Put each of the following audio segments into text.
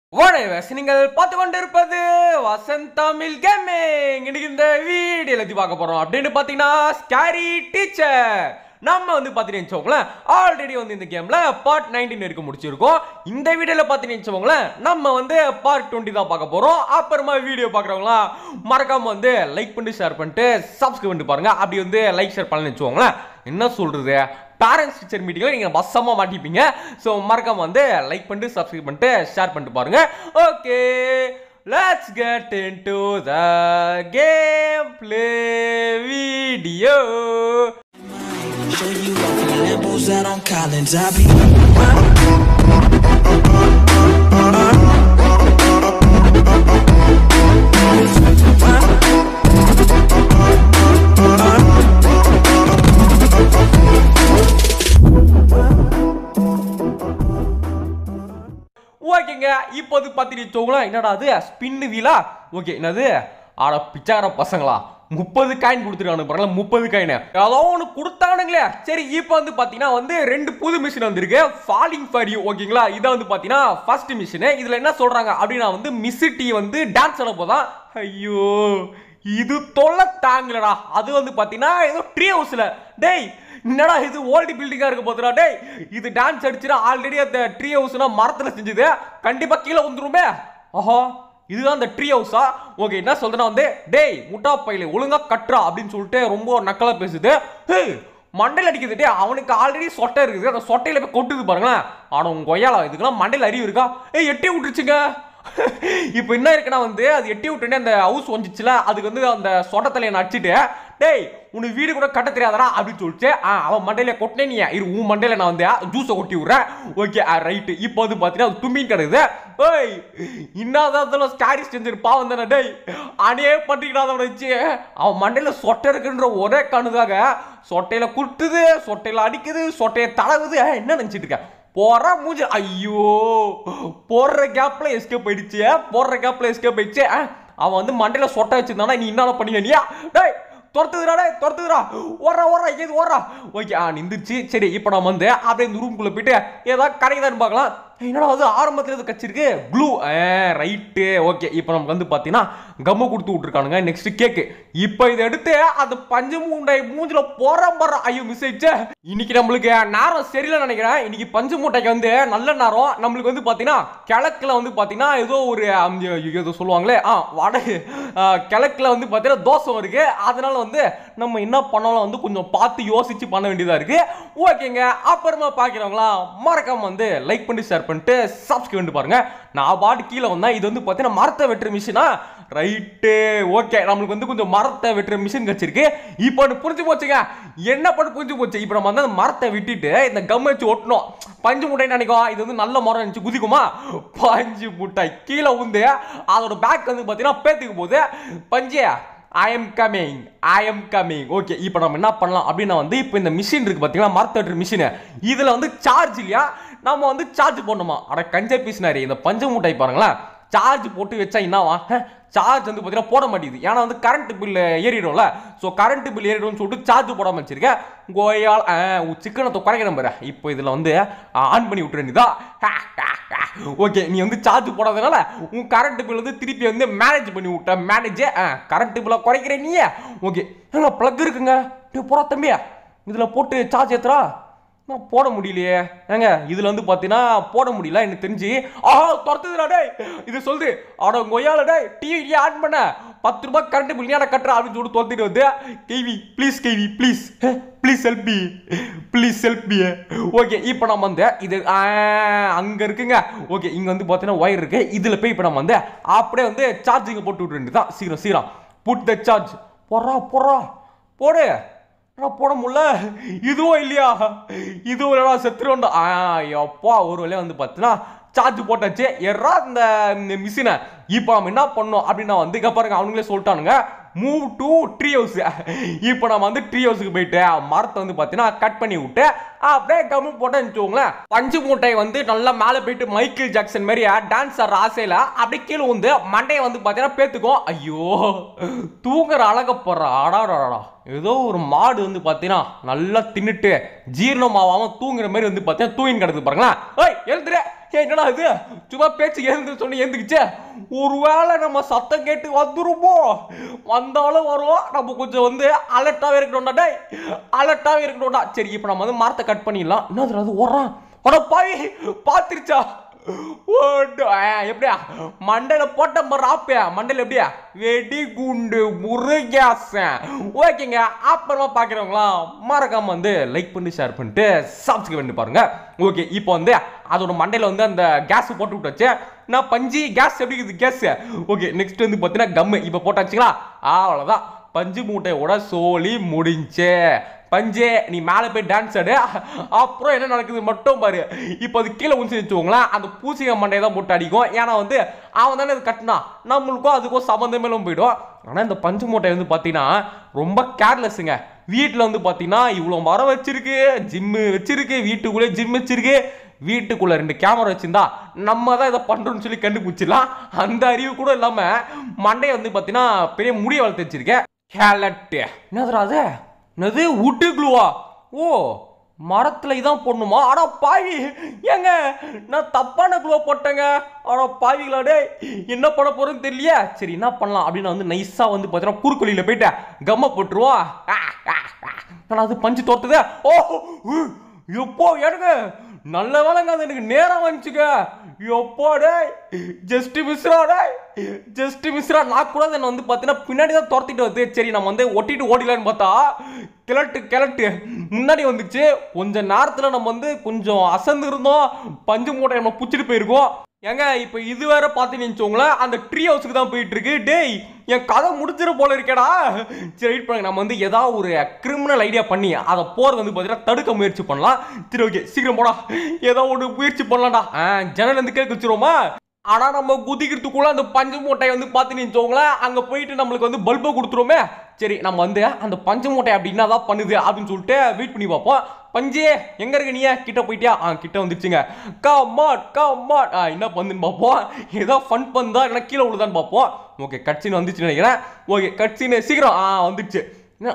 வணக்கம் நீங்கள் பார்த்து கொண்டிருப்பது வசந்த் தமிழ் கேமிங் இன்னைக்கு இந்த வீடியோ எல்லாத்தையும் பார்க்க போறோம் அப்படின்னு பார்த்தீங்கன்னா ஸ்கேரி டீச்சர் நம்ம வந்து பார்த்தீங்கன்னு வச்சுக்கோங்களேன் ஆல்ரெடி வந்து இந்த கேம்ல பார்ட் நைன்டீன் வரைக்கும் முடிச்சிருக்கோம் இந்த வீடியோல பார்த்தீங்கன்னு வச்சுக்கோங்களேன் நம்ம வந்து பார்ட் டுவெண்ட்டி தான் பார்க்க போறோம் அப்புறமா வீடியோ பார்க்குறவங்களா மறக்காம வந்து லைக் பண்ணி ஷேர் பண்ணிட்டு சப்ஸ்கிரைப் பண்ணிட்டு பாருங்க அப்படி வந்து லைக் ஷேர் பண்ணலன்னு வச்சுக்கோங்களேன் என்ன சொல்றது பேரண்ட்ஸ் டீச்சர் மீட்டிங்கில் நீங்கள் பஸ்ஸமாக மாட்டிப்பீங்க ஸோ மறக்காம வந்து லைக் பண்ணிட்டு சப்ஸ்கிரைப் பண்ணிட்டு ஷேர் பண்ணிட்டு பாருங்க okay let's get into the game play video Show you off in Lambos out on Collins. I be ஓகேங்க இப்போது பார்த்துட்டு வச்சோங்களா என்னடா அது ஸ்பின்னு வீலா ஓகே என்னது ஆட பிச்சார பசங்களா முப்பது காயின் கொடுத்துருக்கானு பாருங்களா முப்பது காயின் ஏதோ ஒன்று கொடுத்தானுங்களே சரி இப்போ வந்து பார்த்தீங்கன்னா வந்து ரெண்டு புது மிஷின் வந்திருக்கு ஃபாலிங் ஃபார் யூ ஓகேங்களா இதை வந்து பார்த்தீங்கன்னா ஃபர்ஸ்ட் மிஷினு இதில் என்ன சொல்கிறாங்க அப்படின்னா வந்து மிஸ் டி வந்து டான்ஸ் ஆட போதான் ஐயோ இது தொல்லை தாங்கலடா அது வந்து பார்த்தீங்கன்னா ஏதோ ட்ரீ ஹவுஸில் டேய் என்னடா இது ஓல்டு பில்டிங்கா இருக்க போதுடா டேய் இது டான்ஸ் அடிச்சுனா ஆல்ரெடி அந்த ட்ரீ ஹவுஸ்னா மரத்துல செஞ்சது கண்டிப்பா கீழே வந்துருமே ஆஹா இதுதான் அந்த ட்ரீ ஹவுஸா ஓகே என்ன சொல்றேன்னா வந்து டேய் முட்டா பையில ஒழுங்கா கட்டுறா அப்படின்னு சொல்லிட்டு ரொம்ப நக்கலா பேசுது ஹே மண்டையில் அடிக்குது டேய் அவனுக்கு ஆல்ரெடி சொட்டை இருக்குது அந்த சொட்டையில போய் கொட்டுது பாருங்களேன் ஆனா உங்க கொய்யால இதுக்கெல்லாம் மண்டையில் அறிவு இருக்கா ஏய் எட்டி விட்டுருச்சுங்க இப்போ என்ன இருக்குன்னா வந்து அது எட்டி விட்டுனே அந்த ஹவுஸ் வந்துச்சுல அதுக்கு வந்து அந்த சொட்டத்தலையை நடிச்சிட்டு டேய் உனக்கு வீடு கூட கட்ட தெரியாதடா அப்படின்னு சொல்லிட்டு ஆ அவன் மண்டையில கொட்டினே நீ இரு உன் மண்டையில நான் வந்து ஜூஸை கொட்டி விட்றேன் ஓகே ரைட்டு இப்போ வந்து பார்த்தீங்கன்னா அது தும்பின்னு கிடக்குது ஏய் இன்னாதான் ஸ்டாரி செஞ்சு பாவம் தானே டேய் அனே பண்ணிக்கிட்டாத வச்சு அவன் மண்டையில சொட்டை இருக்குன்ற ஒரே கண்ணுதாக சொட்டையில குட்டுது சொட்டையில அடிக்குது சொட்டையை தடவுது ஏய், என்ன நினைச்சிட்டு இருக்க போற மூஞ்சி ஐயோ போடுற கேப்ல எஸ்கேப் ஆயிடுச்சு போடுற கேப்ல எஸ்கேப் ஆயிடுச்சு ஆ, அவன் வந்து மண்டையில சொட்டை வச்சிருந்தானா நீ என்ன பண்ணீங்க நீயா டேய் துரத்துதுடா டேய் துரத்துதுடா ஓடுறா ஓடுறா எது ஓடுறா ஓகே ஆ நிந்துச்சு சரி இப்போ நம்ம வந்து அப்படியே இந்த ரூம்குள்ள போயிட்டு ஏதாவது கிடைக்குதான்னு பார்க்கலாம் என்னடா அது ஆரம்பத்தில் இது கச்சிருக்கு க்ளூ ரைட்டு ஓகே இப்போ நமக்கு வந்து பார்த்தீங்கன்னா கம்மு கொடுத்து விட்ருக்கானுங்க நெக்ஸ்ட் கேக்கு இப்போ இதை எடுத்து அந்த பஞ்சு மூண்டை மூஞ்சில போற போற ஐயோ மிஸ் ஆயிடுச்சு இன்னைக்கு நம்மளுக்கு நேரம் சரியில்லை நினைக்கிறேன் இன்னைக்கு பஞ்சு மூட்டைக்கு வந்து நல்ல நேரம் நம்மளுக்கு வந்து பார்த்தீங்கன்னா கிழக்குல வந்து பார்த்தீங்கன்னா ஏதோ ஒரு அந்த ஏதோ சொல்லுவாங்களே ஆ வட ஆ, கிழக்குல வந்து பார்த்தீங்கன்னா தோசம் இருக்கு அதனால வந்து நம்ம என்ன பண்ணாலும் வந்து கொஞ்சம் பார்த்து யோசிச்சு பண்ண வேண்டியதா இருக்கு ஓகேங்க அப்புறமா பார்க்குறவங்களா மறக்காம வந்து லைக் பண்ணி ஷேர் பண்ணிட்டு சப்ஸ்கிரைப் பண்ணி பாருங்க நான் பாட்டு கீழே வந்தேன் இது வந்து பார்த்தீங்கன்னா மரத்தை வெட்டுற மிஷினா ரைட்டு ஓகே நம்மளுக்கு வந்து கொஞ்சம் மரத்தை வெட்டுற மிஷின் கிடைச்சிருக்கு இப்போ ஒன்று புரிஞ்சு போச்சுங்க என்ன பண்ண புரிஞ்சு போச்சு இப்போ நம்ம வந்து அந்த மரத்தை விட்டுட்டு இந்த கம் வச்சு ஒட்டணும் பஞ்சு முட்டை நினைக்கும் இது வந்து நல்ல மரம் நினச்சி குதிக்குமா பஞ்சு முட்டை கீழே உந்து அதோட பேக் வந்து பார்த்தீங்கன்னா பேத்துக்கு போகுது பஞ்சு I am coming I am coming okay இப்போ நம்ம என்ன பண்ணலாம் அப்படின்னா வந்து இப்போ இந்த மிஷின் இருக்கு பார்த்தீங்களா மரத்தட்டுற மிஷின் இதில் வந்து சார்ஜ் இல்லையா நம்ம வந்து சார்ஜ் போடணுமா அட கஞ்ச பீசினாரி இந்த பஞ்சு மூட்டை பாருங்களேன் சார்ஜ் போட்டு வச்சா என்னவா சார்ஜ் வந்து பார்த்தீங்கன்னா போட மாட்டேங்குது ஏன்னா வந்து கரண்ட் பில் ஏறிடும்ல ஸோ கரண்ட் பில் ஏறிடும்னு சொல்லிட்டு சார்ஜ் போடாம வச்சிருக்கேன் கோயால் உன் சிக்கனத்தை குறைக்கிற பாரு இப்போ இதில் வந்து ஆன் பண்ணி விட்டுற வேண்டியதா ஓகே நீ வந்து சார்ஜ் போடாதனால உன் கரண்ட் பில் வந்து திருப்பி வந்து மேனேஜ் பண்ணி விட்ட மேனேஜ் கரண்ட் பில்லை குறைக்கிற நீ ஓகே ஏங்க ப்ளக் இருக்குங்க டேய் போடா தம்பி இதில் போட்டு சார்ஜ் ஏத்துறா நான் போட முடியலையே ஏங்க இதுல வந்து பார்த்தீங்கன்னா போட முடியல எனக்கு தெரிஞ்சு ஆஹா துரத்துதுடா டேய் இது சொல்லுது ஆட கொய்யால டேய் டிவி ஆன் பண்ண பத்து ரூபாய் கரண்ட் பில் நான் கட்டுறேன் அப்படின்னு சொல்லிட்டு துரத்திட்டு வந்து கேவி ப்ளீஸ் கேவி please please help me please help me okay இப்போ நம்ம வந்து இது ஆ, அங்க இருக்குங்க ஓகே இங்க வந்து பார்த்தீங்கன்னா ஒயர் இருக்கு இதுல போய் இப்போ நம்ம வந்து அப்படியே வந்து சார்ஜிங்க போட்டு விட்டு வேண்டியதுதான் சீக்கிரம் சீக்கிரம் புட் த சார்ஜ் போடுறா போடுறா போடு என்னடா போட முடியல இதுவும் இல்லையா இதுவும் இல்லடா செத்துருவோம்டா ஆ அப்பா ஒரு வழியா வந்து பார்த்தீங்கன்னா சார்ஜ் போட்டாச்சு எறா இந்த மிஷினை இப்போ நம்ம என்ன பண்ணோம் அப்படின்னா வந்து இங்க பாருங்க அவனுங்களே சொல்லிட்டானுங்க மூவ் டு ட்ரீ ஹவுஸ் இப்போ நம்ம வந்து ட்ரீ ஹவுஸுக்கு போயிட்டு மரத்தை வந்து பார்த்தீங்கன்னா கட் பண்ணி விட்டு அப்படியே கம்மு போட்டேன்னு வச்சுக்கோங்களேன் பஞ்சு மூட்டை வந்து நல்லா மேலே போயிட்டு மைக்கேல் ஜாக்சன் மாதிரி டான்ஸ் ஆடுற ஆசையில் அப்படியே கீழே வந்து மண்டையை வந்து பார்த்தீங்கன்னா பேத்துக்கும் ஐயோ தூங்குற அழக போடுற அடாடாடா ஏதோ ஒரு மாடு வந்து பார்த்தீங்கன்னா நல்லா தின்னுட்டு ஜீரணமாவாம தூங்குற மாதிரி வந்து பார்த்தீங்கன்னா தூங்கின்னு கிடக்குது பாருங்களேன் ஏய் எழுந்துரு ஏய், என்னடா இது சும்மா பேச்சு எழுந்து சொன்ன எழுந்துக்குச்சே ஒருவேளை நம்ம சத்தம் கேட்டு வந்துருமோ வந்தாலும் வரும் நம்ம கொஞ்சம் வந்து அலர்ட்டாவே இருக்கணும்டா டேய் அலர்ட்டாவே இருக்கணும்டா சரி இப்போ நம்ம வந்து மரத்தை கட் பண்ணிடலாம் என்னது அது ஓடுறான் அட பாய் பாத்துருச்சா ஓடு ஆ, எப்படியா மண்டையில போட்ட மராப்பியா மண்டையில எப்படியா வெடி குண்டு முருகாசன் ஓகேங்க அப்புறமா பாக்குறவங்களா மறக்காம வந்து லைக் பண்ணி ஷேர் பண்ணிட்டு சப்ஸ்கிரைப் பண்ணி பாருங்க ஓகே இப்போ வந்து அதோட மண்டையில வந்து அந்த கேஸ் போட்டு விட்டாச்சு நான் பஞ்சு கேஸ் எப்படி இருக்குது கேஸ் ஓகே நெக்ஸ்ட் வந்து பார்த்தீங்கன்னா கம்மு இப்போ போட்டாச்சுங்களா அவ்வளோதான் பஞ்சு மூட்டையோட சோலி முடிஞ்சே பஞ்சே நீ மேலே போய் டான்ஸ் ஆடு அப்புறம் என்ன நடக்குது மட்டும் பாரு இப்போ அது கீழே உச்சி வச்சுக்கோங்களேன் அந்த பூசிக மண்டையை தான் போட்டு அடிக்கும் ஏன்னா வந்து அவன் தானே இது கட்டினான் நம்மளுக்கும் அதுக்கும் சம்மந்தமேலும் போயிடும் ஆனால் இந்த பஞ்சு மூட்டை வந்து பார்த்தீங்கன்னா ரொம்ப கேர்லெஸ்ஸுங்க வீட்டில் வந்து பார்த்தீங்கன்னா இவ்வளோ மரம் வச்சிருக்கு ஜிம்மு வச்சிருக்கு வீட்டுக்குள்ளே ஜிம் வச்சிருக்கு வீட்டுக்குள்ள ரெண்டு கேமரா வச்சிருந்தா நம்ம தான் இதை பண்றோம்னு சொல்லி கண்டுபிடிச்சிடலாம் அந்த அறிவு கூட இல்லாம மண்டையை வந்து பார்த்தீங்கன்னா பெரிய முடிய வளர்த்து வச்சிருக்கேன் கேலட்டு என்னதுடா அது என்னது உட்டு க்ளூவா ஓ மரத்துல இதான் போடணுமா ஆனா பாவி ஏங்க நான் தப்பான க்ளூ போட்டேங்க ஆனா பாவிகளா டேய் என்ன பண்ண போறேன்னு தெரியலையே சரி என்ன பண்ணலாம் அப்படின்னு வந்து நைஸா வந்து பார்த்தீங்கன்னா குறுக்கொலியில போயிட்டு கம்ம போட்டுருவோம் நான் அது பஞ்சு தோத்துதே ஓ உ, எப்போ எனக்கு நல்ல வேலைங்க அது எனக்கு நேரம் வந்துச்சுங்க எப்போ டேய் ஜஸ்ட் மிஸ்ரா டேய் ஜஸ்ட் மிஸ்ரா நான் கூட என்ன வந்து பார்த்தீங்கன்னா பின்னாடி தான் துரத்திட்டு வருது சரி நம்ம வந்து ஒட்டிட்டு ஓடிலான்னு பார்த்தா கிழட்டு கிழட்டு முன்னாடி வந்துச்சு கொஞ்ச நேரத்தில் நம்ம வந்து கொஞ்சம் அசந்து இருந்தோம் பஞ்சு மூட்டை நம்ம பிடிச்சிட்டு போயிருக்கோம் ஏங்க இப்போ இது வேற பார்த்து நினச்சோங்களேன் அந்த ட்ரீ ஹவுஸுக்கு தான் போயிட்டு இருக்கு டேய் என் கதை முடிச்சிட போல இருக்கேடா சரி வெயிட் பண்ணுங்க நம்ம வந்து ஏதாவது ஒரு கிரிமினல் ஐடியா பண்ணி அதை போறது வந்து பார்த்தீங்கன்னா தடுக்க முயற்சி பண்ணலாம் சரி ஓகே சீக்கிரம் போடா ஏதோ ஒரு முயற்சி பண்ணலாம்டா ஆ, ஜன்னல் இருந்து கேட்க வச்சிருவோமா ஆனா நம்ம குதிக்கிறதுக்குள்ள அந்த பஞ்சு மூட்டையை வந்து பார்த்து நினச்சோங்களேன் அங்க போயிட்டு நம்மளுக்கு வந்து பல்பை கொடுத்துருவோமே சரி நம்ம வந்து அந்த பஞ்சு மூட்டை அப்படி என்னதான் பண்ணுது அப்படின்னு சொல்லிட்டு வெயிட் பண்ணி பார்ப்போம் பஞ்சு எங்க இருக்க நீ கிட்ட போயிட்டியா ஆ கிட்ட வந்துருச்சுங்க கமாட் கமாட் ஆ என்ன பண்ணுன்னு பார்ப்போம் ஏதோ ஃபன் பண்ணா இல்லைன்னா கீழே விழுதான்னு பார்ப்போம் ஓகே கட்சின்னு வந்துச்சுன்னு நினைக்கிறேன் ஓகே கட்சின்னு சீக்கிரம் ஆ வந்துடுச்சு என்ன?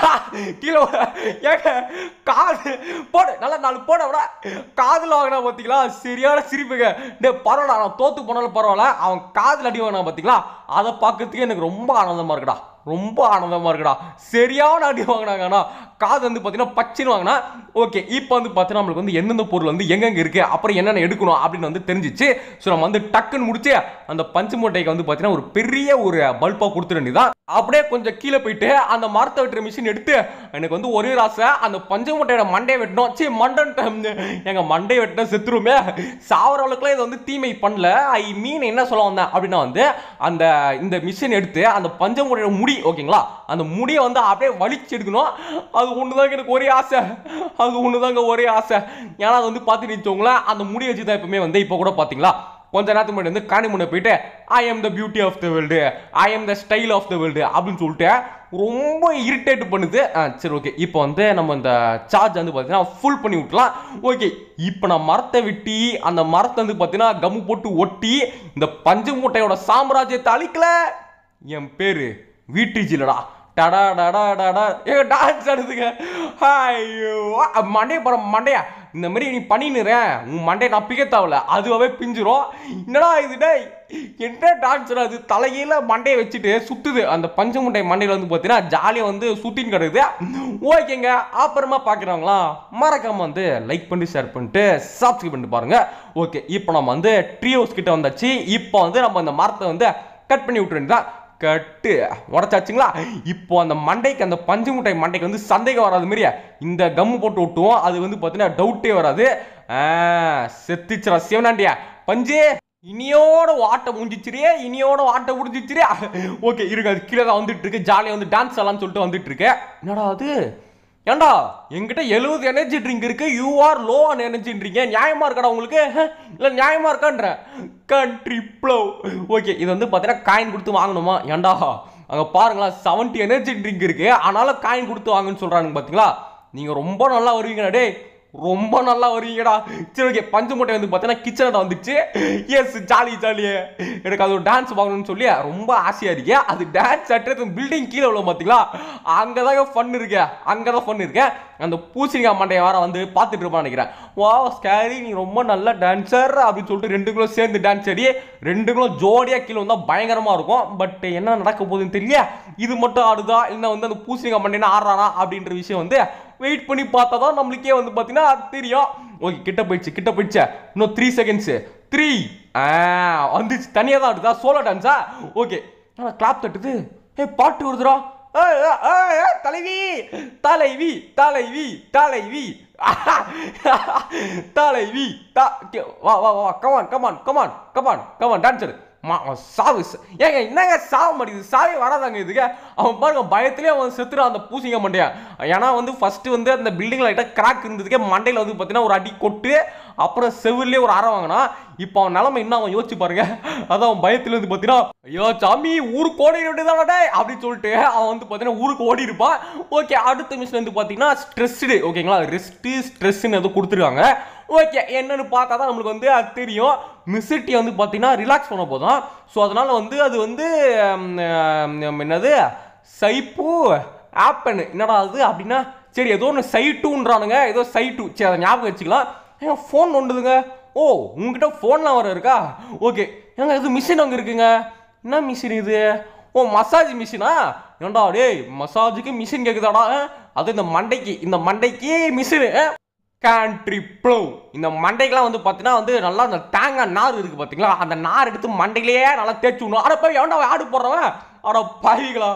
கீழே விழ. ஏங்க காது போடு நல்லா நாலு போட விட காதில் வாங்கினா பார்த்தீங்களா சரியான சிரிப்புங்க டே பரவாயில்ல நான் தோத்து போனாலும் பரவாயில்ல அவன் காதில் அடி வாங்கினா பார்த்தீங்களா அதை பார்க்கறதுக்கு எனக்கு ரொம்ப ஆனந்தமா இருக்குடா ரொம்ப ஆனந்தமா இருக்குடா சரியான அடி வாங்கினாங்க ஆனா காது வந்து பார்த்தீங்கன்னா பச்சின்னு வாங்கினா ஓகே இப்போ வந்து பார்த்தீங்கன்னா நம்மளுக்கு வந்து எந்தெந்த பொருள் வந்து எங்கெங்க இருக்கு அப்புறம் என்னென்ன எடுக்கணும் அப்படின்னு வந்து தெரிஞ்சிச்சு ஸோ நம்ம வந்து டக்குன்னு முடிச்சு அந்த பஞ்சு மூட்டைக்கு வந்து பார்த்தீங்கன்னா ஒரு பெரிய ஒரு பல்பாக கொடுத்துட வேண்டியதான் அப்படியே கொஞ்சம் கீழே போயிட்டு அந்த மரத்தை வெட்டுற மிஷின் எடுத்து எனக்கு வந்து ஒரே ஒரு ஆசை அந்த பஞ்சு மூட்டையோட மண்டையை வெட்டணும் சீ மண்டன் எங்க மண்டையை வெட்டினா செத்துருமே சாவர அளவுக்குலாம் இது வந்து தீமை பண்ணல ஐ மீன் என்ன சொல்ல வந்தேன் அப்படின்னா வந்து அந்த இந்த மிஷின் எடுத்து அந்த பஞ்ச மூட்டையோட முடி ஓகேங்களா அந்த முடியை வந்து அப்படியே வலிச்சு எடுக்கணும் அது ஒன்று தாங்க எனக்கு ஒரே ஆசை அது ஒன்று தாங்க ஒரே ஆசை ஏன்னா அது வந்து பார்த்து நிச்சோங்களேன் அந்த முடியை வச்சு தான் எப்பவுமே வந்து இப்போ கூட பார்த்தீங்களா கொஞ்ச நேரத்துக்கு முன்னாடி வந்து காணி முன்னே போயிட்டு I am the beauty of the world I am the style of the world அப்படின்னு சொல்லிட்டு ரொம்ப இரிட்டேட் பண்ணுது ஆ, சரி ஓகே இப்போ வந்து நம்ம இந்த சார்ஜ் வந்து பார்த்தீங்கன்னா ஃபுல் பண்ணி விட்டலாம் ஓகே இப்போ நான் மரத்தை வெட்டி அந்த மரத்தை வந்து பார்த்தீங்கன்னா கம்மு போட்டு ஒட்டி இந்த பஞ்சு மூட்டையோட சாம்ராஜ்யத்தை அழிக்கல என் பேரு வீட்டுஜிலடா டடா டடா டடா ஏ டான்ஸ் ஆடுதுங்க ஐயோ மண்டைய படம் மண்டையா இந்த மாதிரி நீ பண்ணினுறேன் உன் மண்டையை நான் பிக்க தேவையில்ல அதுவாகவே பிஞ்சிரும் என்னடா இது டேய் என்ன டான்ஸ் அது தலையில மண்டையை வச்சுட்டு சுத்துது அந்த பஞ்சு முண்டை மண்டையில வந்து பார்த்தீங்கன்னா ஜாலியாக வந்து சுத்தின்னு கிடக்குது ஓகேங்க அப்புறமா பார்க்குறவங்களா மறக்காம வந்து லைக் பண்ணி ஷேர் பண்ணிட்டு சப்ஸ்கிரைப் பண்ணிட்டு பாருங்க ஓகே இப்போ நம்ம வந்து ட்ரீ ஹவுஸ் கிட்ட வந்தாச்சு இப்போ வந்து நம்ம அந்த மரத்தை வந்து கட் பண்ணி விட்டுற வேண்டியதான் கட்டு உடச்சாச்சுங்களா இப்போ அந்த மண்டைக்கு அந்த பஞ்சு முட்டை மண்டைக்கு வந்து சந்தேகம் வராது மாதிரியா இந்த கம்மு போட்டு விட்டுவோம் அது வந்து பார்த்தீங்கன்னா டவுட்டே வராது ஆ, செத்துச்சுரா சிவனாண்டியா பஞ்சு இனியோட வாட்டை முடிஞ்சிச்சிரியே இனியோட வாட்டை முடிஞ்சிச்சிரியா ஓகே இருங்க அது கீழே தான் வந்துட்டு இருக்கு ஜாலியாக வந்து டான்ஸ் ஆடலாம்னு சொல்லிட்டு வந்துட்டு இருக்கு என்னடா அது ஏண்டா என்கிட்ட எழுபது எனர்ஜி ட்ரிங்க் இருக்கு யூ ஆர் லோ ஆன் எனர்ஜின்றீங்க நியாயமா இருக்காடா உங்களுக்கு இல்லை நியாயமா இருக்கான்ற கண்ட்ரி ப்ளவ் ஓகே இது வந்து பார்த்தீங்கன்னா காயின் கொடுத்து வாங்கணுமா ஏண்டா அங்கே பாருங்களா செவன்ட்டி எனர்ஜி ட்ரிங்க் இருக்கு ஆனாலும் காயின் கொடுத்து வாங்கன்னு சொல்றானுங்க பார்த்தீங்களா நீங்கள் ரொம்ப நல்லா வருவீங்கடா டேய் ரொம்ப நல்லா வருவீங்கடா சரி ஓகே பஞ்சு மூட்டை வந்து பார்த்தீங்கன்னா கிச்சனில் வந்துச்சு எஸ் ஜாலி ஜாலி எனக்கு அது ஒரு டான்ஸ் பார்க்கணும்னு சொல்லி ரொம்ப ஆசையாக இருக்கேன் அது டான்ஸ் அட்டுறது பில்டிங் கீழே உள்ள பார்த்தீங்களா அங்கே தாங்க ஃபன் இருக்கு அங்கே தான் ஃபன் இருக்கு அந்த பூசணிக்காய் மண்டையை வர வந்து பார்த்துட்டு இருப்பான்னு நினைக்கிறேன் வா ஸ்கேரி நீ ரொம்ப நல்ல டான்சர் அப்படின்னு சொல்லிட்டு ரெண்டுங்களும் சேர்ந்து டான்ஸ் ஆடி ரெண்டுங்களும் ஜோடியாக கீழே வந்தால் பயங்கரமாக இருக்கும் பட் என்ன நடக்க போகுதுன்னு தெரியல இது மட்டும் ஆடுதா இல்லை வந்து அந்த பூசணிக்காய் மண்டைனா ஆடுறானா அப்படின்ற விஷயம் வந்து வெயிட் பண்ணி பார்த்தா தான் நம்மளுக்கே வந்து பார்த்தீங்கன்னா தெரியும் ஓகே கிட்ட போயிடுச்சு கிட்ட போயிடுச்சு இன்னும் த்ரீ செகண்ட்ஸு த்ரீ வந்துச்சு தனியாக தான் ஆடுதா சோலோ டான்ஸா ஓகே ஆனால் கிளாப் தட்டுது ஏ பாட்டு வருதுடா ஏய், ஏய், ஏய், ஏய், தலைவி தலைவி தலைவி தலைவி தலைவி தா கே- வா வா வா come on come on come on come on come on dancer மா சாவு ச- ஏங்க என்னங்க சாவ மாட்டேங்குது சாவே வராதாங்க இதுக்கு அவன் பாருங்க பயத்திலே அவன் செத்துறான் அந்த பூசிங்க மண்டையா ஏன்னா வந்து ஃபர்ஸ்ட் வந்து அந்த பில்டிங்ல லைட்டாக கிராக் இருந்ததுக்கே மண்டையில் வந்து பார்த்தீங்கன்னா ஒரு அடி கொட்டு அப்புறம் செவிலே ஒரு அரை வாங்கினா இப்போ அவன் நிலைமை என்ன அவன் யோசிச்சு பாருங்க அதான் அவன் பயத்துல இருந்து பார்த்தீங்கன்னா ஐயோ சாமி ஊருக்கு ஓடி வேண்டியதானே அப்படின்னு சொல்லிட்டு அவன் வந்து பார்த்தீங்கன்னா ஊருக்கு ஓடி இருப்பான் ஓகே அடுத்த மிஷின் வந்து பார்த்தீங்கன்னா ஸ்ட்ரெஸ்டு ஓகேங்களா ரெஸ்ட்டு ஸ்ட்ரெஸ்ன்னு எதுவும் கொடுத்துருக்காங்க ஓகே என்னன்னு பார்த்தா தான் நம்மளுக்கு வந்து அது தெரியும் மிஸ்ஸிட்டி வந்து பார்த்தீங்கன்னா ரிலாக்ஸ் பண்ண போதும் ஸோ அதனால வந்து அது வந்து ம், ம், என்னது சைப்பு ஆப்பன் என்னடா அது அப்படின்னா சரி ஏதோ ஒன்று சைட்டுன்றானுங்க ஏதோ சைட்டு சரி அதை ஞாபகம் வச்சுக்கலாம் ஏன் ஃபோன் ஒன்றுதுங்க ஓ உங்ககிட்ட ஃபோன்லாம் வர இருக்கா ஓகே ஏங்க இது மிஷின் அங்கே இருக்குங்க என்ன மிஷின் இது ஓ மசாஜ் மிஷினா ஏன்டா டேய் மசாஜுக்கு மிஷின் கேட்குதாடா அது இந்த மண்டைக்கு இந்த மண்டைக்கு மிஷினு கேண்ட்ரி ப்ளோ இந்த மண்டைக்கெல்லாம் வந்து பார்த்தீங்கன்னா வந்து நல்லா அந்த தேங்காய் நார் இருக்கு பார்த்தீங்களா அந்த நார் எடுத்து மண்டையிலேயே நல்லா தேய்ச்சி விடணும் அட போய் எவன்டா அவன் ஆடு போடுறவன் அட பாவிகளா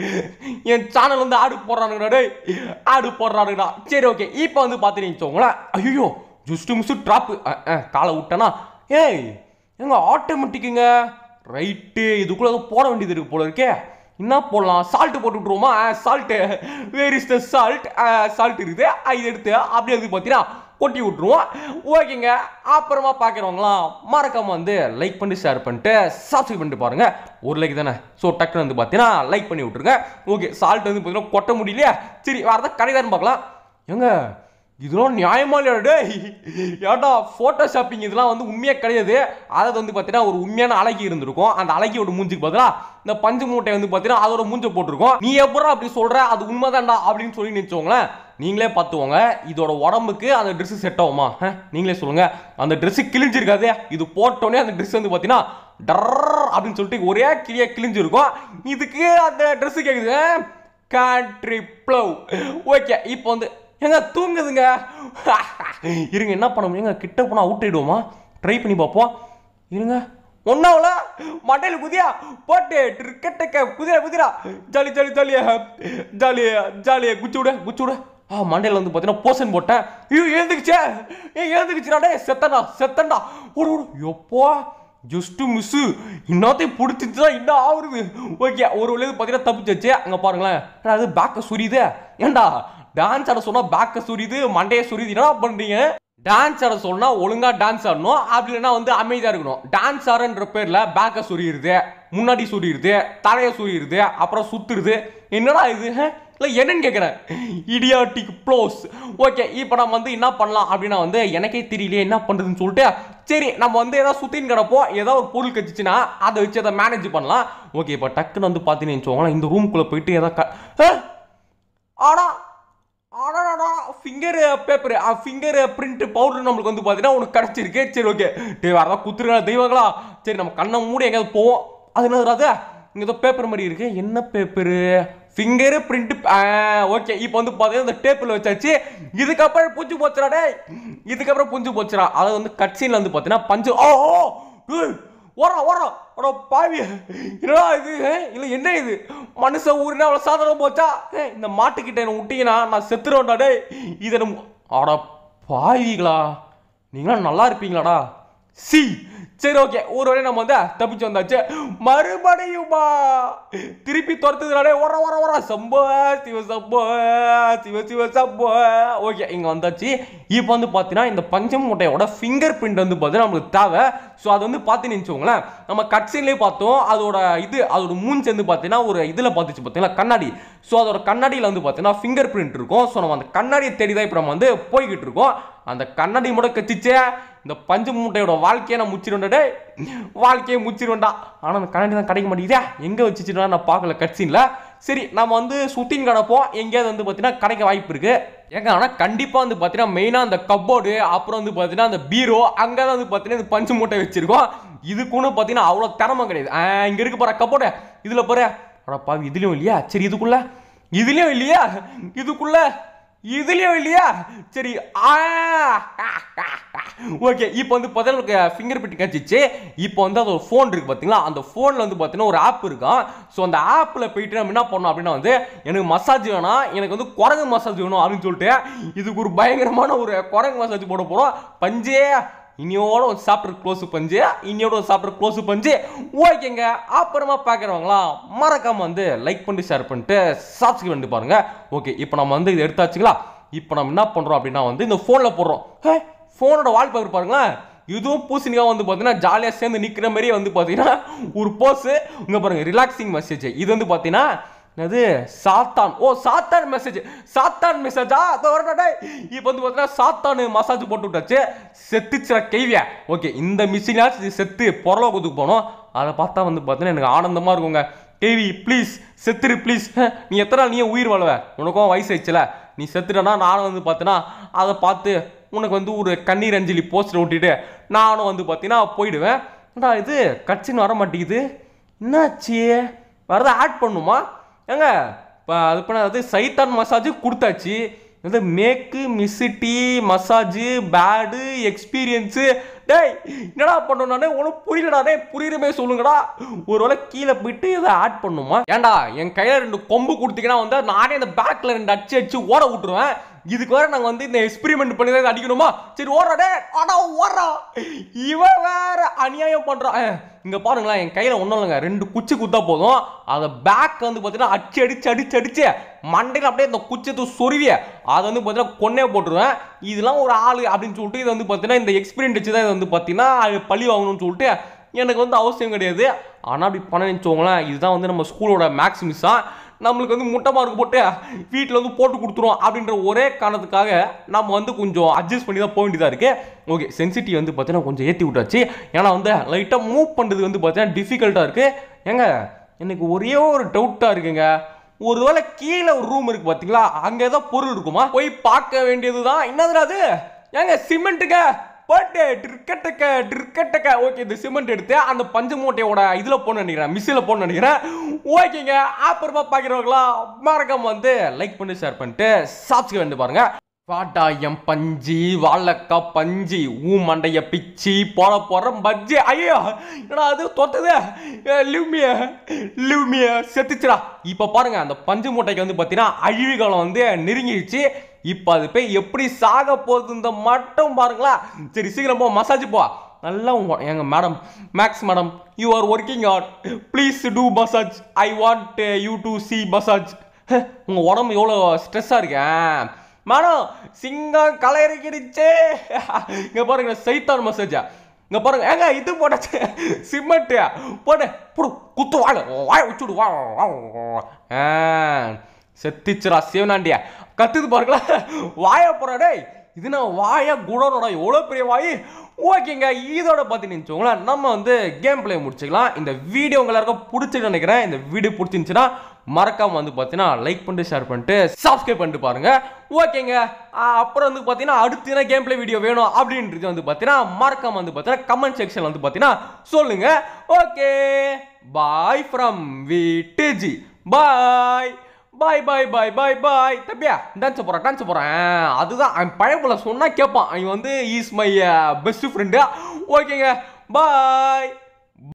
என் சேனல் வந்து ஆடு போடுறானுங்கடா டேய் ஆடு போடுறானுங்கடா சரி ஓகே இப்போ வந்து பார்த்தீங்கன்னு வச்சுக்கோங்களேன் ஐயோ ஜஸ்ட் மிஸ்ஸு ட்ராப்பு காலை விட்டேனா ஏய் எங்க ஆட்டோமேட்டிக்குங்க ரைட்டு இதுக்குள்ள ஏதோ போட வேண்டியது இருக்கு போல இருக்கே என்ன போடலாம் சால்ட் போட்டு விட்ருவோமா salt where is the salt salt இருக்குது அஹ், இதை எடுத்து அப்படியே வந்து பார்த்தீங்கன்னா கொட்டி விட்ருவோம் ஓகேங்க அப்புறமா பார்க்குறவங்களாம் மறக்காம வந்து லைக் பண்ணி ஷேர் பண்ணிட்டு சப்ஸ்கிரைப் பண்ணிட்டு பாருங்க ஒரு லைக் தானே ஸோ டக்குன்னு வந்து பார்த்தீங்கன்னா லைக் பண்ணி விட்ருங்க ஓகே சால்ட் வந்து பார்த்தீங்கன்னா கொட்ட முடியலையா சரி வேறு ஏதாவது கிடையாதுன்னு பார்க்கலாம் ஏங்க இதெல்லாம் நியாயமா இல்லையா டேய் ஏன்டா ஃபோட்டோ ஷாப்பிங் இதெல்லாம் வந்து உண்மையாக கிடையாது அதாவது வந்து பார்த்தீங்கன்னா ஒரு உண்மையான அழகி இருந்திருக்கும் அந்த அழகியோட மூஞ்சிக்கு பதிலா இந்த பஞ்சு மூட்டை வந்து பார்த்தீங்கன்னா அதோட மூஞ்ச போட்டிருக்கோம் நீ எப்படா அப்படி சொல்ற அது உண்மைதான்டா அப்படின்னு சொல்லி நினச்சோங்களேன் நீங்களே பார்த்துவோங்க இதோட உடம்புக்கு அந்த Dress செட் ஆகுமா அஹ், நீங்களே சொல்லுங்க அந்த Dress கிழிஞ்சிருக்காது இது போட்டோன்னே அந்த Dress வந்து பார்த்தீங்கன்னா டர் அப்படின்னு சொல்லிட்டு ஒரே கிளியா கிழிஞ்சிருக்கும் இதுக்கு அந்த Dress கேட்குது கண்ட்ரி ப்ளவ் ஓகே இப்போ வந்து ஏங்க தூங்குதுங்க இருங்க என்ன பண்ண முடியுங்க கிட்ட போனால் அவுட் ஆயிடுவோமா ட்ரை பண்ணி பார்ப்போம் இருங்க ஒன்னாவல மண்டையில குதியா போட்டு கிட்டக்க குதிரா குதிரா ஜாலி ஜாலி ஜாலியா ஜாலியா ஜாலியா குச்சி விட குச்சி விட ஆ மண்டையில வந்து பார்த்தீங்கன்னா போஷன் போட்டேன் ஐயோ எழுந்துக்குச்சே ஏ எழுந்துக்குச்சுடா டே செத்தண்டா செத்தண்டா ஓடு ஓடு எப்போ ஜஸ்ட் மிஸ்ஸு இன்னத்தையும் பிடிச்சிச்சுன்னா இன்னும் ஆகுறது ஓகே ஒரு வழியாக பார்த்தீங்கன்னா தப்பிச்சாச்சு அங்கே பாருங்களேன் ஏன்னா அது பேக்கை சுரியுது ஏன்டா டான்ஸ் ஆட சொன்னா பேக்கை சுரியுது மண்டையை சுரியுது என்ன பண்றீங்க டான்ஸ் ஆட சொன்னா ஒழுங்கா டான்ஸ் ஆடணும் அப்படி இல்லைன்னா வந்து அமைதியா இருக்கணும் டான்ஸ் ஆடுன்ற பேர்ல பேக்கை சுரியுது முன்னாடி சுரியுது தலையை சுரியுது அப்புறம் சுத்துறது என்னடா இது ஹம்? இல்லை என்னன்னு கேட்குறேன் இடியாட்டிக் ப்ளோஸ் ஓகே இப்போ நம்ம வந்து என்ன பண்ணலாம் அப்படின்னா வந்து எனக்கே தெரியலையே என்ன பண்ணுறதுன்னு சொல்லிட்டு சரி நம்ம வந்து ஏதாவது சுற்றின்னு கிடப்போம் ஏதாவது ஒரு பொருள் கச்சிச்சுன்னா அதை வச்சு அதை மேனேஜ் பண்ணலாம் ஓகே இப்போ டக்குன்னு வந்து பார்த்தீங்கன்னு வச்சுக்கோங்களேன் இந்த ரூம்குள்ளே போயிட்டு ஏதாவது க ஆ! ஆடா ஆடாடா finger paper finger print powder நம்மளுக்கு வந்து பார்த்தீங்கன்னா உனக்கு கிடச்சிருக்கு சரி ஓகே டேய் வேறு ஏதாவது குத்துருங்க தெய்வங்களா சரி நம்ம கண்ணை மூடி எங்கேயாவது போவோம் அது என்னது அது இங்கே ஏதோ பேப்பர் மாதிரி இருக்கு என்ன பேப்பரு ஃபிங்கர் பிரிண்ட் ஓகே இப்போ வந்து பார்த்தீங்கன்னா இந்த டேப்பில் வச்சாச்சு இதுக்கப்புறம் புஞ்சு போச்சுடா டேய் இதுக்கப்புறம் புஞ்சு போச்சுடா அதாவது வந்து கட்சியில் வந்து பார்த்தீங்கன்னா பஞ்சு ஓ ஓ ஏய், ஓரா ஓரா அட பாவி என்னடா இது ஏய், இல்ல என்ன இது மனுஷன் ஊருனா அவ்வளோ சாதனம் போச்சா ஏய், இந்த மாட்டுக்கிட்ட என்ன விட்டீங்கன்னா நான் செத்துருவேன்டா டேய் இதை நம்ம அட பாவிகளா நீங்களாம் நல்லா இருப்பீங்களாடா சி சரி ஓகே ஒரு வழி நம்ம வந்து தப்பிச்சு வந்தாச்சு மறுபடியுமா திருப்பி துரத்துதுனாலே வர வர வர சம்போ சிவ சம்போ சிவ சிவ சம்போ ஓகே இங்கே வந்தாச்சு இப்போ வந்து பார்த்தீங்கன்னா இந்த பஞ்சம் மூட்டையோட ஃபிங்கர் பிரிண்ட் வந்து பார்த்தீங்கன்னா நம்மளுக்கு தேவை ஸோ அது வந்து பார்த்து நினச்சோங்களேன் நம்ம கட்சின்லேயே பார்த்தோம் அதோட இது அதோட மூஞ்சி வந்து பார்த்தீங்கன்னா ஒரு இதில் பார்த்துச்சு பார்த்தீங்களா கண்ணாடி ஸோ அதோட கண்ணாடியில் வந்து பார்த்தீங்கன்னா ஃபிங்கர் பிரிண்ட் இருக்கும் ஸோ நம்ம அந்த கண்ணாடியை தேடி தான் இப்போ நம்ம வந்து போய்கிட்டு இருக்கோம் அந்த கண்ணாடி மட்டும் கத்திச்சே இந்த பஞ்சு மூட்டையோட வாழ்க்கையை நான் முச்சிருவேன்டா டேய் வாழ்க்கையை முச்சிருவேன்டா ஆனால் அந்த கண்ணாடி தான் கிடைக்க மாட்டேங்குதே எங்கே வச்சுச்சுன்னா நான் பார்க்கல கட்சின்ல சரி நம்ம வந்து சுத்தின் கிடப்போம் எங்கேயாவது வந்து பார்த்தீங்கன்னா கிடைக்க வாய்ப்பு இருக்கு ஏங்க ஆனால் கண்டிப்பாக வந்து பார்த்தீங்கன்னா மெயினாக அந்த கப்போர்டு அப்புறம் வந்து பார்த்தீங்கன்னா அந்த பீரோ அங்கே தான் வந்து பார்த்தீங்கன்னா இந்த பஞ்சு மூட்டை வச்சிருக்கோம் இதுக்குன்னு பார்த்தீங்கன்னா அவ்வளோ திறமை கிடையாது இங்கே இருக்கு பாரு கப்போர்டு இதில் பாரு அட பாவி இதுலயும் இல்லையா சரி இதுக்குள்ள இதுலயும் இல்லையா இதுக்குள்ள இதுலயும் இல்லையா சரி ஓகே இப்போ வந்து பார்த்தீங்கன்னா ஃபிங்கர் பிரிண்ட் கிடச்சிச்சு இப்போ வந்து அது ஒரு ஃபோன் இருக்கு பார்த்தீங்களா அந்த ஃபோனில் வந்து பார்த்தீங்கன்னா ஒரு ஆப் இருக்கும் ஸோ அந்த ஆப்பில் போயிட்டு நம்ம என்ன பண்ணோம் அப்படின்னா வந்து எனக்கு மசாஜ் வேணாம் எனக்கு வந்து குரங்கு மசாஜ் வேணும் அப்படின்னு சொல்லிட்டு இதுக்கு ஒரு பயங்கரமான ஒரு குரங்கு மசாஜ் போட போகிறோம் பஞ்சே இனியோட ஒரு சாப்டர் க்ளோஸ் பஞ்சு இனியோட ஒரு சாப்டர் க்ளோஸ் பஞ்சு ஓகேங்க அப்புறமா பார்க்குறவங்களாம் மறக்காம வந்து லைக் பண்ணிட்டு ஷேர் பண்ணிட்டு சப்ஸ்கிரைப் பண்ணிட்டு பாருங்க ஓகே இப்போ நம்ம வந்து இதை எடுத்தாச்சுங்களா இப்போ நம்ம என்ன பண்ணுறோம் அப்படின்னா வந்து இந்த ஃபோனில் போடுறோம் ஹே ஃபோனோட வால்பேப்பர் பாருங்களேன் இதுவும் பூசணிக்காக வந்து பார்த்தீங்கன்னா ஜாலியாக சேர்ந்து நிற்கிற மாதிரியே வந்து பார்த்தீங்கன்னா ஒரு போஸு இங்கே பாருங்க ரிலாக்ஸிங் மெசேஜ் இது வந்து பார்த்தீங்கன்னா அது சாத்தான் ஓ சாத்தான் மெசேஜ் சாத்தான் மெசேஜா அதோட இப்போ வந்து பார்த்தீங்கன்னா சாத்தான் மசாஜ் போட்டு விட்டாச்சு செத்துச்சுற கேள்வியா ஓகே இந்த மிஷினாச்சும் செத்து பொறலோகத்துக்கு போனோம் அதை பார்த்தா வந்து பார்த்தீங்கன்னா எனக்கு ஆனந்தமாக இருக்குங்க கேவி ப்ளீஸ் செத்துரு ப்ளீஸ் நீ எத்தனை நாள் நீயே உயிர் வாழ்வ உனக்கும் வயசு ஆயிடுச்சுல நீ செத்துட்டனா நானும் வந்து பார்த்தீங்கன்னா அதை பார்த்து உனக்கு வந்து ஒரு கண்ணீர் அஞ்சலி போஸ்டர் ஒட்டிட்டு நானும் வந்து பார்த்தீங்கன்னா போயிடுவேன் ஆனால் இது கட்சின்னு வர மாட்டேங்குது என்னாச்சு வரதை ஆட் பண்ணுமா ஏங்க இப்போ அது பண்ண அது சைத்தான் மசாஜ் கொடுத்தாச்சு இது மேக்கு மிஸ்ஸிட்டி மசாஜ் பேடு எக்ஸ்பீரியன்ஸு டேய் என்னடா பண்ணணும் நானே உனக்கு புரியலடா டேய் புரியுற மாதிரி சொல்லுங்கடா ஒருவேளை கீழே போயிட்டு இதை ஆட் பண்ணுமா ஏன்டா என் கையில் ரெண்டு கொம்பு கொடுத்தீங்கன்னா வந்து நானே இந்த பேக்கில் ரெண்டு அடிச்சு அடிச்சு ஓட விட்டுருவேன் இதுக்கு வேற நாங்கள் வந்து இந்த எக்ஸ்பெரிமெண்ட் பண்ணி தான் இதை அடிக்கணுமா சரி ஓடுறா டே ஆடா ஓடுறா இவன் வேற அநியாயம் பண்ணுறான் இங்கே பாருங்களேன் என் கையில் ஒன்றும் இல்லைங்க ரெண்டு குச்சி குத்தா போதும் அதை பேக் வந்து பார்த்தீங்கன்னா அடிச்சு அடிச்சு அடிச்சு அடிச்சு மண்டையில் அப்படியே இந்த குச்சத்தை சொருவிய அதை வந்து பார்த்தீங்கன்னா கொன்னே போட்டுருவேன் இதெல்லாம் ஒரு ஆள் அப்படின்னு சொல்லிட்டு இது வந்து பார்த்தீங்கன்னா இந்த எக்ஸ்பீரியன்ஸ் வச்சு தான் இது வந்து பார்த்தீங்கன்னா அது பழி வாங்கணும்னு சொல்லிட்டு எனக்கு வந்து அவசியம் கிடையாது ஆனால் அப்படி பண்ண நினச்சோங்களேன் இதுதான் வந்து நம்ம ஸ்கூலோட மேக்ஸ் மிஸ்ஸா நம்மளுக்கு வந்து முட்டை மார்க் போட்டு வீட்டில் வந்து போட்டு கொடுத்துருவோம் அப்படின்ற ஒரே காரணத்துக்காக நம்ம வந்து கொஞ்சம் அட்ஜஸ்ட் பண்ணி தான் போக வேண்டியதாக இருக்குது ஓகே சென்சிட்டிவ் வந்து பார்த்தீங்கன்னா கொஞ்சம் ஏற்றி விட்டாச்சு ஏன்னா வந்து லைட்டாக மூவ் பண்ணுறது வந்து பார்த்தீங்கன்னா டிஃபிகல்ட்டாக இருக்குது ஏங்க எனக்கு ஒரே ஒரு டவுட்டாக இருக்குங்க ஒருவேளை கீழே ஒரு ரூம் இருக்கு பார்த்தீங்களா அங்கே ஏதோ பொருள் இருக்குமா போய் பார்க்க வேண்டியது தான் என்னதுடா அது ஏங்க சிமெண்ட்டுங்க போட்டு ட்ரிக்கட்டக்க ட்ரிக்கட்டக்க ஓகே இந்த சிமெண்ட் எடுத்து அந்த பஞ்சு மூட்டையோட இதில் போன நினைக்கிறேன் மிஸ்ஸில் போன நினைக்கிறேன் ஓகேங்க அப்புறமா பார்க்குறவங்களா மறக்காம வந்து லைக் பண்ணி ஷேர் பண்ணிட்டு சப்ஸ்கிரைப் பண்ணி பாருங்க வாட்டா எம் பஞ்சி வாழக்கா பஞ்சி ஊ மண்டைய பிச்சி போட போற பஜ்ஜி ஐயோ என்னடா அது தொத்துது லிவ்மிய லிவ்மிய செத்துச்சுடா இப்போ பாருங்க அந்த பஞ்சு மூட்டைக்கு வந்து பார்த்தீங்கன்னா அழிவு காலம் வந்து நெருங்கிடுச்சு இப்போ அது போய் எப்படி சாக போகுது இந்த மட்டும் பாருங்களா சரி சீக்கிரம் போ மசாஜ் போ நல்லா உங்க எங்க madam Max madam you are working at please do massage I want you to see massage உங்கள் உடம்பு எவ்வளோ ஸ்ட்ரெஸ்ஸாக இருக்கேன் மேடம் சிங்கம் கலையறிக்கிடுச்சு இங்கே பாருங்க சைத்தான் மசாஜா இங்க பாருங்க ஏங்க இது போட்டாச்சு சிமெண்ட் போடு புடு குத்து வாழ வாய வச்சுடு வா வா, வா. ஆ, செத்துச்சுடா சிவனாண்டியா கத்துது பாருங்களா வாய போறா டேய் இது நான் வாயா குணனோட எவ்வளோ பெரிய வாய் ஓகேங்க இதோட பார்த்து நினச்சோங்களேன் நம்ம வந்து கேம் பிளே முடிச்சுக்கலாம் இந்த வீடியோ உங்க எல்லாருக்கும் பிடிச்சிருக்கு நினைக்கிறேன் இந்த வீடியோ பிடிச்சிருந்துச்சுன்னா மறக்காம வந்து பார்த்தீங்கன்னா லைக் பண்ணிட்டு ஷேர் பண்ணிட்டு சப்ஸ்கிரைப் பண்ணிட்டு பாருங்க ஓகேங்க ஆ, அப்புறம் வந்து பார்த்தீங்கன்னா அடுத்து என்ன கேம் பிளே வீடியோ வேணும் அப்படின்றது வந்து பார்த்தீங்கன்னா மறக்காம வந்து பார்த்தீங்கன்னா கமெண்ட் செக்ஷன் வந்து பார்த்தீங்கன்னா சொல்லுங்க okay bye from VDG bye bye bye bye bye bye தம்பியா டான்ஸ் போகிறேன் டான்ஸ் போகிறேன் அதுதான் அவன் பழைய சொன்னா கேட்பான் அவன் வந்து இஸ் மை பெஸ்ட் ஃப்ரெண்டு ஓகேங்க பாய்